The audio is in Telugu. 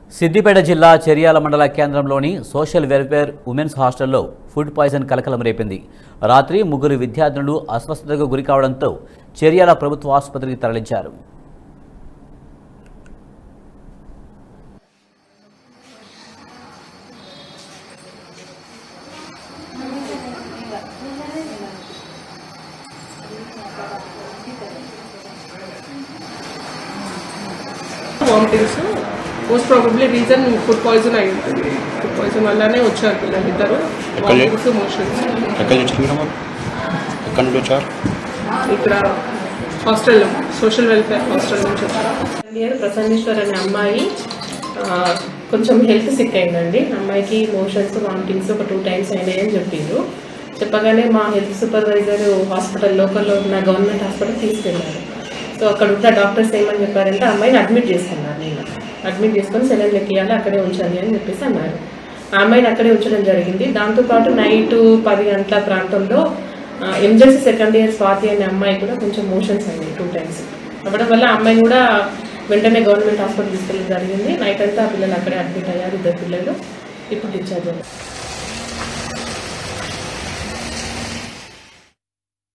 సిద్దిపేట జిల్లా చెరియాల మండల కేంద్రంలోని సోషల్ వెల్ఫేర్ ఉమెన్స్ హాస్టల్లో ఫుడ్ పాయిజన్ కలకలం రేపింది రాత్రి ముగ్గురు విద్యార్థినులు అస్వస్థతకు గురి కావడంతో చెరియాల ప్రభుత్వ ఆసుపత్రికి తరలించారు vomitings most probably reason food poison అయి ఉంటుంది ఫుడ్ పాయిజన్ వల్లనే వచ్చారు పిల్లలు ఇద్దరు వామిటింగ్స్ మోషన్స్ ఎక్కడి నుంచి వచ్చింది మీరు ఎక్కడి నుండి వచ్చారు ఇక్కడ హాస్టల్లో సోషల్ వెల్ఫేర్ హాస్టల్ నుంచి వచ్చారు ఇయర్ ప్రసన్నేశ్వర్ అనే అమ్మాయి ఆ, కొంచెం హెల్త్ సిక్ అయిందండి అమ్మాయికి మోషన్స్ వామిటింగ్స్ ఒక టూ టైమ్స్ అయినాయి అని చెప్పిండ్రు చెప్పగానే మా హెల్త్ సూపర్వైజర్ హాస్పిటల్ లోకల్లో ఉన్న గవర్నమెంట్ హాస్పిటల్ తీసుకెళ్ళారు సో అక్కడ ఉన్న డాక్టర్స్ ఏమని చెప్పారంటే అమ్మాయిని అడ్మిట్ చేసుకున్నారు నేను అడ్మిట్ చేసుకొని సెలెన్ లెక్కియాలి అక్కడే ఉంచాలి అని చెప్పేసి అన్నారు ఆ అమ్మాయిని అక్కడే ఉంచడం జరిగింది దాంతోపాటు నైట్ పది గంటల ప్రాంతంలో ఎమర్జెన్సీ సెకండ్ ఇయర్ స్వాతి అనే అమ్మాయి కూడా కొంచెం మోషన్స్ అయింది టూ టైమ్స్ అవ్వడం వల్ల ఆ అమ్మాయిని కూడా వెంటనే గవర్నమెంట్ హాస్పిటల్ తీసుకెళ్ళడం జరిగింది నైట్ అంతా ఆ పిల్లలు అక్కడే అడ్మిట్ అయ్యారు ఇద్దరు పిల్లలు ఇప్పుడు డిశ్చార్జ్ అయ్యారు